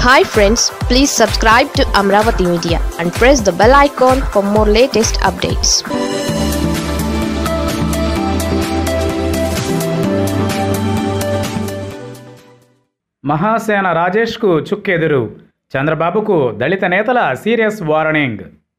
hi friends please subscribe to Amaravati media and press the bell icon for more latest updates Mahasena రాజేష్కు చుక్కెదురు చంద్రబాబుకు దళిత నేతల సీరియస్ వార్నింగ్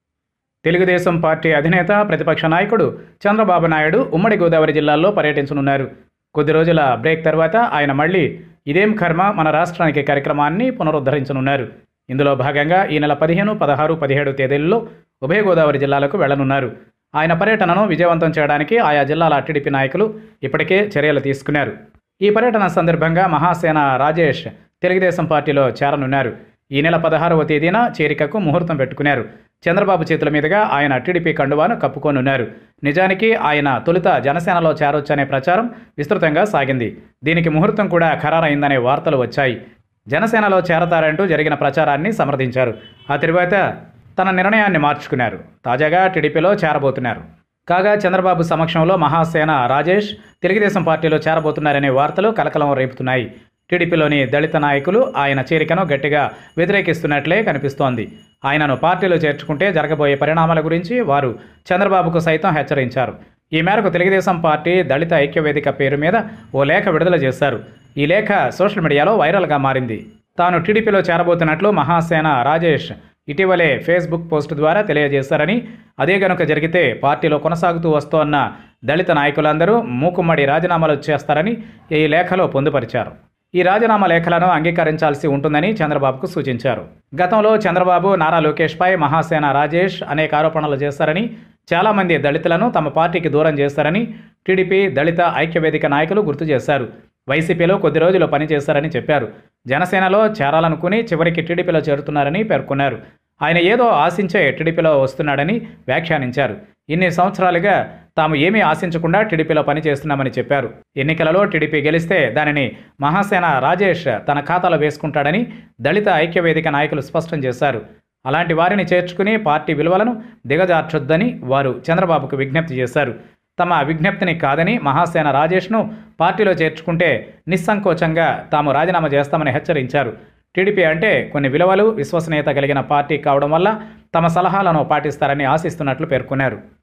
తెలుగుదేశం పార్టీ అధినేత ప్రతిపక్ష నాయకుడు చంద్రబాబు నాయుడు ఉమ్మడి గోదావరి జిల్లాల్లో పర్యటించనున్నారు కొద్ది రోజుల బ్రేక్ తర్వాత ఆయన మళ్ళీ ఇదేం కర్మ మన రాష్ట్రానికి కార్యక్రమాన్ని పునరుద్ధరించనున్నారు ఇందులో భాగంగా ఈ నెల పదిహేను పదహారు పదిహేడు తేదీల్లో ఉభయ గోదావరి జిల్లాలకు వెళ్లనున్నారు ఆయన పర్యటనను విజయవంతం చేయడానికి ఆయా జిల్లాల టీడీపీ నాయకులు ఇప్పటికే చర్యలు తీసుకున్నారు ఈ పర్యటన సందర్భంగా మహాసేన రాజేష్ తెలుగుదేశం పార్టీలో చేరనున్నారు ఈ నెల పదహారవ తేదీన చేరికకు ముహూర్తం పెట్టుకున్నారు చంద్రబాబు చేతుల మీదుగా ఆయన టీడీపీ కండువాను కప్పుకోనున్నారు నిజానికి ఆయన తొలుత జనసేనలో చేరొచ్చనే ప్రచారం విస్తృతంగా సాగింది దీనికి ముహూర్తం కూడా ఖరారైందనే వార్తలు వచ్చాయి జనసేనలో చేరతారంటూ జరిగిన ప్రచారాన్ని సమర్థించారు ఆ తరువాత తన నిర్ణయాన్ని మార్చుకున్నారు తాజాగా టీడీపీలో చేరబోతున్నారు కాగా చంద్రబాబు సమక్షంలో మహాసేన రాజేష్ తెలుగుదేశం పార్టీలో చేరబోతున్నారనే వార్తలు కలకలం రేపుతున్నాయి టీడీపీలోని దళిత నాయకులు ఆయన చేరికను గట్టిగా వ్యతిరేకిస్తున్నట్లే కనిపిస్తోంది ఆయనను పార్టీలో చేర్చుకుంటే జరగబోయే పరిణామాల గురించి వారు చంద్రబాబుకు సైతం హెచ్చరించారు ఈ మేరకు తెలుగుదేశం పార్టీ దళిత ఐక్యవేదిక పేరు మీద ఓ లేఖ విడుదల చేశారు ఈ లేఖ సోషల్ మీడియాలో వైరల్గా మారింది తాను టీడీపీలో చేరబోతున్నట్లు మహాసేన రాజేష్ ఇటీవలే ఫేస్బుక్ పోస్ట్ ద్వారా తెలియజేశారని అదే గనుక జరిగితే పార్టీలో కొనసాగుతూ వస్తోన్న దళిత నాయకులందరూ మూకుమ్మడి రాజీనామాలు చేస్తారని ఈ లేఖలో పొందుపరిచారు ఈ రాజీనామా లేఖలను అంగీకరించాల్సి ఉంటుందని చంద్రబాబుకు సూచించారు గతంలో చంద్రబాబు నారా లోకేష్పై మహాసేన రాజేష్ అనేక ఆరోపణలు చేశారని చాలామంది దళితులను తమ పార్టీకి దూరం చేశారని టీడీపీ దళిత ఐక్యవేదిక నాయకులు గుర్తు చేశారు వైసీపీలో కొద్ది రోజులు పనిచేశారని చెప్పారు జనసేనలో చేరాలనుకుని చివరికి టీడీపీలో చేరుతున్నారని పేర్కొన్నారు ఆయన ఏదో ఆశించే టీడీపీలో వస్తున్నాడని వ్యాఖ్యానించారు ఇన్ని సంవత్సరాలుగా తాము ఏమీ ఆశించకుండా టీడీపీలో పనిచేస్తున్నామని చెప్పారు ఎన్నికలలో టీడీపీ గెలిస్తే దానిని మహాసేన రాజేష్ తన ఖాతాలో వేసుకుంటాడని దళిత ఐక్యవేదిక నాయకులు స్పష్టం చేశారు అలాంటి వారిని చేర్చుకుని పార్టీ విలువలను దిగజార్చొద్దని వారు చంద్రబాబుకు విజ్ఞప్తి చేశారు తమ విజ్ఞప్తిని కాదని మహాసేన రాజేష్ను పార్టీలో చేర్చుకుంటే నిస్సంకోచంగా తాము రాజీనామా చేస్తామని హెచ్చరించారు టీడీపీ అంటే కొన్ని విలువలు విశ్వసనీయత కలిగిన పార్టీ కావడం వల్ల తమ సలహాలను పాటిస్తారని ఆశిస్తున్నట్లు పేర్కొన్నారు